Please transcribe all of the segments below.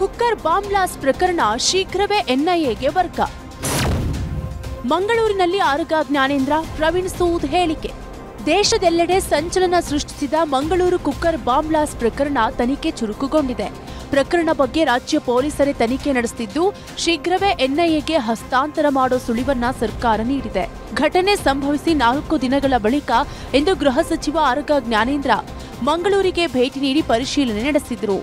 cooker bomb blast ಪ್ರಕರಣ ಶೀಘ್ರವೇ ಎನ್ಐಎಗೆ ವರ್ಗ ಮಂಗಳೂರಿನಲ್ಲಿ ಆರಗ ಜ್ಞಾನೇಂದ್ರ ಪ್ರವೀಣ್ ಸೂದ್ ಹೇಳಿಕೆ ದೇಶದೆಲ್ಲೆಡೆ ಸಂಚಲನ ಸೃಷ್ಟಿಸಿದ ಮಂಗಳೂರು ಕುಕ್ಕರ್ ಬಾಂಬ್ ಬ್ಲಾಸ್ಟ್ ಪ್ರಕರಣ ತನಿಖೆ ಚುರುಕುಗೊಂಡಿದೆ ಪ್ರಕರಣ ಬಗ್ಗೆ ರಾಜ್ಯ ಪೊಲೀಸರೇ ತನಿಖೆ ನಡೆಸುತ್ತಿದ್ದು ಶೀಘ್ರವೇ ಎನ್ಐಎಗೆ ಹಸ್ತಾಂತರ ಮಾಡೋ ಸುಳಿವನ್ನ ಸರ್ಕಾರ ನೀಡಿದೆ ಘಟನೆ ಸಂಭವಿಸಿ ನಾಲ್ಕು ದಿನಗಳ ಬಳಿಕ ಇಂದು ಗೃಹ ಸಚಿವ ಆರಗ ಜ್ಞಾನೇಂದ್ರ ಮಂಗಳೂರಿಗೆ ಭೇಟಿ ನೀಡಿ ಪರಿಶೀಲನೆ ನಡೆಸಿದರು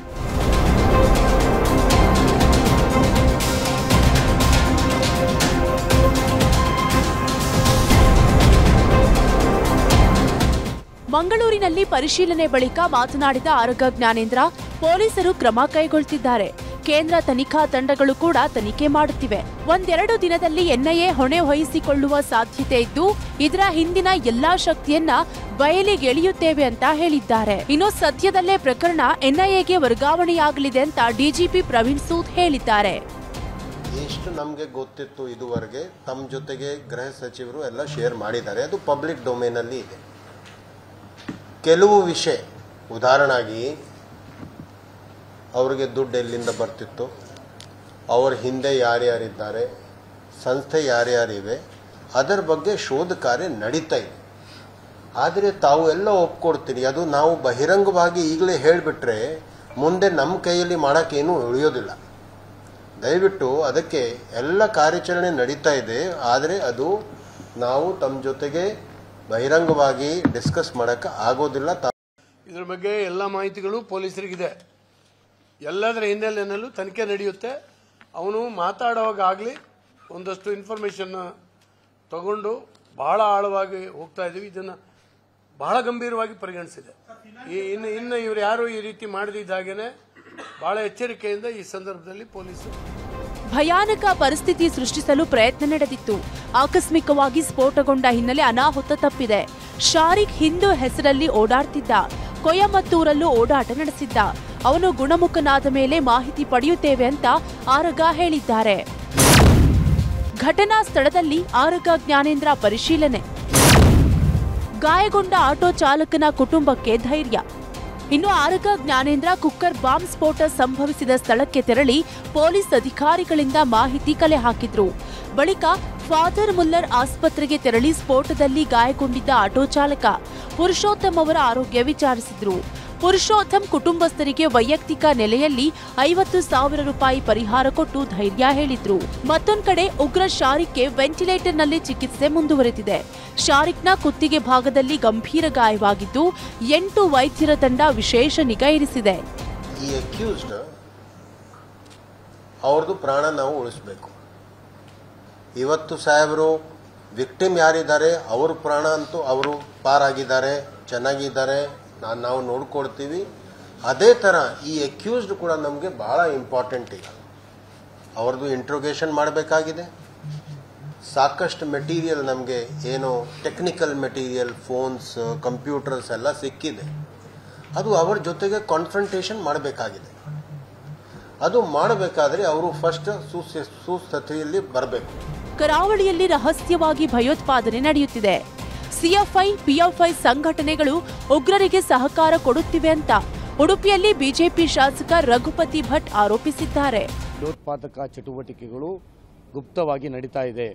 ಮಂಗಳೂರಿನಲ್ಲಿ ಪರಿಶೀಲನೆ ಬಳಿಕ ಮಾತನಾಡಿದ ಆರಗ ಜ್ಞಾನೇಂದ್ರ ಪೊಲೀಸರು ಕ್ರಮ ಕೈಗೊಳ್ತಿದ್ದಾರೆ ಕೇಂದ್ರ ತನಿಖಾ ತಂಡಗಳು ಕೂಡ ತನಿಖೆ ಮಾಡುತ್ತಿವೆ ಒಂದೆರಡು ದಿನದಲ್ಲಿ ಎನ್ಐಎ ಹೊಣೆ ವಹಿಸಿಕೊಳ್ಳುವ ಸಾಧ್ಯತೆ ಇದ್ದು ಇದರ ಹಿಂದಿನ ಎಲ್ಲಾ ಶಕ್ತಿಯನ್ನ ಬಯಲಿಗೆಳೆಯುತ್ತೇವೆ ಅಂತ ಹೇಳಿದ್ದಾರೆ ಇನ್ನು ಸದ್ಯದಲ್ಲೇ ಪ್ರಕರಣ ಎನ್ಐಎಗೆ ವರ್ಗಾವಣೆಯಾಗಲಿದೆ ಅಂತ ಡಿಜಿಪಿ ಪ್ರವೀಣ್ ಸೂದ್ ಹೇಳಿದ್ದಾರೆ ಎಷ್ಟು ನಮಗೆ ಗೊತ್ತಿತ್ತು ಇದುವರೆಗೆ ತಮ್ಮ ಜೊತೆಗೆ ಗೃಹ ಸಚಿವರು ಎಲ್ಲ ಶೇರ್ ಮಾಡಿದ್ದಾರೆ ಅದು ಪಬ್ಲಿಕ್ ಡೊಮೇನಲ್ಲಿ ಇದೆ ಕೆಲವು ವಿಷಯ ಉದಾಹರಣೆಯಾಗಿ ಅವರಿಗೆ ದುಡ್ಡು ಎಲ್ಲಿಂದ ಬರ್ತಿತ್ತು ಅವ್ರ ಹಿಂದೆ ಯಾರ್ಯಾರಿದ್ದಾರೆ ಸಂಸ್ಥೆ ಯಾರ್ಯಾರಿವೆ ಅದರ ಬಗ್ಗೆ ಶೋಧ ಕಾರ್ಯ ನಡೀತಾ ಇದೆ ಆದರೆ ತಾವು ಎಲ್ಲ ಒಪ್ಕೊಡ್ತೀರಿ ಅದು ನಾವು ಬಹಿರಂಗವಾಗಿ ಈಗಲೇ ಹೇಳಿಬಿಟ್ರೆ ಮುಂದೆ ನಮ್ಮ ಕೈಯಲ್ಲಿ ಮಾಡೋಕ್ಕೇನು ಉಳಿಯೋದಿಲ್ಲ ದಯವಿಟ್ಟು ಅದಕ್ಕೆ ಎಲ್ಲ ಕಾರ್ಯಾಚರಣೆ ನಡೀತಾ ಇದೆ ಆದರೆ ಅದು ನಾವು ತಮ್ಮ ಜೊತೆಗೆ ಬಹಿರಂಗವಾಗಿ ಡಿಸ್ಕಸ್ ಮಾಡೋಕ್ಕೆ ಆಗೋದಿಲ್ಲ ತಾ ಇದ್ರ ಬಗ್ಗೆ ಎಲ್ಲ ಮಾಹಿತಿಗಳು ಪೊಲೀಸರಿಗಿದೆ ಎಲ್ಲದರ ಹಿನ್ನೆಲೆಯಲ್ಲೂ ತನಿಖೆ ನಡೆಯುತ್ತೆ ಅವನು ಮಾತಾಡುವಾಗ ಆಗಲಿ ಒಂದಷ್ಟು ಇನ್ಫಾರ್ಮೇಶನ್ ತಗೊಂಡು ಬಹಳ ಆಳವಾಗಿ ಹೋಗ್ತಾ ಇದೀವಿ ಇದನ್ನು ಬಹಳ ಗಂಭೀರವಾಗಿ ಪರಿಗಣಿಸಿದೆ ಈ ಇನ್ನು ಇನ್ನು ಇವರು ಯಾರು ಈ ರೀತಿ ಮಾಡದಿದ್ದ ಹಾಗೇನೆ ಬಹಳ ಎಚ್ಚರಿಕೆಯಿಂದ ಈ ಸಂದರ್ಭದಲ್ಲಿ ಪೊಲೀಸರು ಭಯಾನಕ ಪರಿಸ್ಥಿತಿ ಸೃಷ್ಟಿಸಲು ಪ್ರಯತ್ನ ನಡೆದಿತ್ತು ಆಕಸ್ಮಿಕವಾಗಿ ಸ್ಫೋಟಗೊಂಡ ಹಿನ್ನೆಲೆ ಅನಾಹುತ ತಪ್ಪಿದೆ ಶಾರಿಕ್ ಹಿಂದೂ ಹೆಸರಲ್ಲಿ ಓಡಾಡ್ತಿದ್ದ ಕೊಯಮತ್ತೂರಲ್ಲೂ ಓಡಾಟ ನಡೆಸಿದ್ದ ಅವನು ಗುಣಮುಖನಾದ ಮೇಲೆ ಮಾಹಿತಿ ಪಡೆಯುತ್ತೇವೆ ಅಂತ ಆರಗ ಹೇಳಿದ್ದಾರೆ ಘಟನಾ ಸ್ಥಳದಲ್ಲಿ ಆರಗ ಜ್ಞಾನೇಂದ್ರ ಪರಿಶೀಲನೆ ಗಾಯಗೊಂಡ ಆಟೋ ಚಾಲಕನ ಕುಟುಂಬಕ್ಕೆ ಧೈರ್ಯ ಇನ್ನು ಆರಗ ಜ್ಞಾನೇಂದ್ರ ಕುಕ್ಕರ್ ಬಾಂಬ್ ಸ್ಫೋಟ ಸಂಭವಿಸಿದ ಸ್ಥಳಕ್ಕೆ ತೆರಳಿ ಪೊಲೀಸ್ ಅಧಿಕಾರಿಗಳಿಂದ ಮಾಹಿತಿ ಕಲೆ ಹಾಕಿದ್ರು ಬಳಿಕ ಫಾದರ್ ಮುಲ್ಲರ್ ಆಸ್ಪತ್ರೆಗೆ ತೆರಳಿ ಸ್ಫೋಟದಲ್ಲಿ ಗಾಯಗೊಂಡಿದ್ದ ಆಟೋ ಚಾಲಕ ಪುರುಷೋತ್ತಮ್ ಅವರ ಆರೋಗ್ಯ ವಿಚಾರಿಸಿದ್ರು ಪುರುಷೋತ್ತಮ್ ಕುಟುಂಬಸ್ಥರಿಗೆ ವೈಯಕ್ತಿಕ ನೆಲೆಯಲ್ಲಿ ಐವತ್ತು ಸಾವಿರ ರೂಪಾಯಿ ಪರಿಹಾರ ಕೊಟ್ಟು ಧೈರ್ಯ ಹೇಳಿದ್ರು ಮತ್ತೊಂದ್ ಕಡೆ ಉಗ್ರ ಶಾರಿಕ್ಗೆ ವೆಂಟಿಲೇಟರ್ನಲ್ಲಿ ಚಿಕಿತ್ಸೆ ಮುಂದುವರೆದಿದೆ ಶಾರಿಕ್ನ ಕುತ್ತಿಗೆ ಭಾಗದಲ್ಲಿ ಗಂಭೀರ ಗಾಯವಾಗಿದ್ದು ಎಂಟು ವೈದ್ಯರ ತಂಡ ವಿಶೇಷ ನಿಗಾ ಇರಿಸಿದೆ ಈ ಅಕ್ಯೂಸ್ಡ್ ಅವ್ರದ್ದು ಪ್ರಾಣ ನಾವು ಉಳಿಸ್ಬೇಕು ಇವತ್ತು ಸಾಹೇಬರು ವಿಕ್ಟಿಮ್ ಯಾರಿದ್ದಾರೆ ಅವ್ರ ಪ್ರಾಣ ಅಂತೂ ಅವರು ಪಾರಾಗಿದ್ದಾರೆ ಚೆನ್ನಾಗಿದ್ದಾರೆ ನಾನು ನಾವು ನೋಡ್ಕೊಳ್ತೀವಿ ಅದೇ ಥರ ಈ ಅಕ್ಯೂಸ್ಡ್ ಕೂಡ ನಮಗೆ ಬಹಳ ಇಂಪಾರ್ಟೆಂಟ್ ಈಗ ಅವ್ರದ್ದು ಇಂಟ್ರೋಗೇಷನ್ ಮಾಡಬೇಕಾಗಿದೆ ಸಾಕಷ್ಟು ಮೆಟೀರಿಯಲ್ ನಮಗೆ ಏನು ಟೆಕ್ನಿಕಲ್ ಮೆಟೀರಿಯಲ್ ಫೋನ್ಸ್ ಕಂಪ್ಯೂಟರ್ಸ್ ಎಲ್ಲ ಸಿಕ್ಕಿದೆ ಅದು ಅವರ ಜೊತೆಗೆ ಕಾನ್ಫ್ರಂಟೇಷನ್ ಮಾಡಬೇಕಾಗಿದೆ ಅದು ಮಾಡಬೇಕಾದ್ರೆ ಅವರು ಫಸ್ಟ್ ಸುಸ್ಥಿತಿಯಲ್ಲಿ ಬರಬೇಕು ಕರಾವಳಿಯಲ್ಲಿ ರಹಸ್ಯವಾಗಿ ಭಯೋತ್ಪಾದನೆ ನಡೆಯುತ್ತಿದೆ ಸಿಎಫ್ಐ ಪಿಎಫ್ಐ ಸಂಘಟನೆಗಳು ಉಗ್ರರಿಗೆ ಸಹಕಾರ ಕೊಡುತ್ತಿವೆ ಅಂತ ಉಡುಪಿಯಲ್ಲಿ ಬಿಜೆಪಿ ಶಾಸಕ ರಘುಪತಿ ಭಟ್ ಆರೋಪಿಸಿದ್ದಾರೆ ಭಯೋತ್ಪಾದಕ ಚಟುವಟಿಕೆಗಳು ಗುಪ್ತವಾಗಿ ನಡೀತಾ ಇದೆ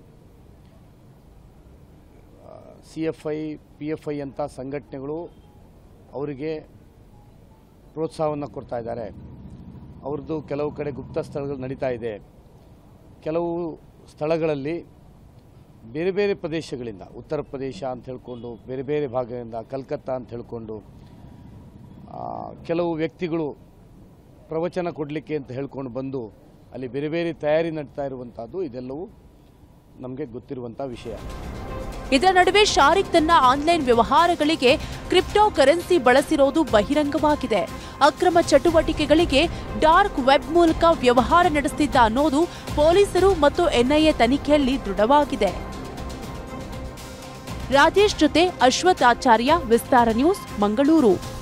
C F I P F I ಅಂತ ಸಂಘಟನೆಗಳು ಅವರಿಗೆ ಪ್ರೋತ್ಸಾಹವನ್ನು ಕೊಡ್ತಾ ಇದ್ದಾರೆ ಅವ್ರದ್ದು ಕೆಲವು ಕಡೆ ಗುಪ್ತ ಸ್ಥಳಗಳು ನಡೀತಾ ಇದೆ ಕೆಲವು ಸ್ಥಳಗಳಲ್ಲಿ ಬೇರೆ ಬೇರೆ ಪ್ರದೇಶಗಳಿಂದ ಉತ್ತರ ಪ್ರದೇಶ ಅಂತ ಹೇಳ್ಕೊಂಡು ಬೇರೆ ಬೇರೆ ಭಾಗದಿಂದ ಕಲ್ಕತ್ತಾ ಅಂತ ಹೇಳ್ಕೊಂಡು ಆ, ಕೆಲವು ವ್ಯಕ್ತಿಗಳು ಪ್ರವಚನ ಕೊಡಲಿಕ್ಕೆ ಅಂತ ಹೇಳ್ಕೊಂಡು ಬಂದು ಅಲ್ಲಿ ಬೇರೆ ಬೇರೆ ತಯಾರಿ ನಡ್ತಾ ಇರುವಂಥದ್ದು ಇದೆಲ್ಲವೂ ನಮಗೆ ಗೊತ್ತಿರುವಂಥ ವಿಷಯ ಇದರ ನಡುವೆ ಶಾರಿಕ್ ತನ್ನ ಆನ್ಲೈನ್ ವ್ಯವಹಾರಗಳಿಗೆ ಕ್ರಿಪ್ಟೋ ಕರೆನ್ಸಿ ಬಳಸಿರೋದು ಬಹಿರಂಗವಾಗಿದೆ ಅಕ್ರಮ ಚಟುವಟಿಕೆಗಳಿಗೆ ಡಾರ್ಕ್ ವೆಬ್ ಮೂಲಕ ವ್ಯವಹಾರ ನಡೆಸುತ್ತಿದ್ದ ಅನ್ನೋದು ಪೊಲೀಸರು ಮತ್ತು ಎನ್ಐಎ ತನಿಖೆಯಲ್ಲಿ ದೃಢವಾಗಿದೆ ರಾಜೇಶ್ ಜೊತೆ ಅಶ್ವಥ್ ಆಚಾರ್ಯ ವಿಸ್ತಾರ ನ್ಯೂಸ್ ಮಂಗಳೂರು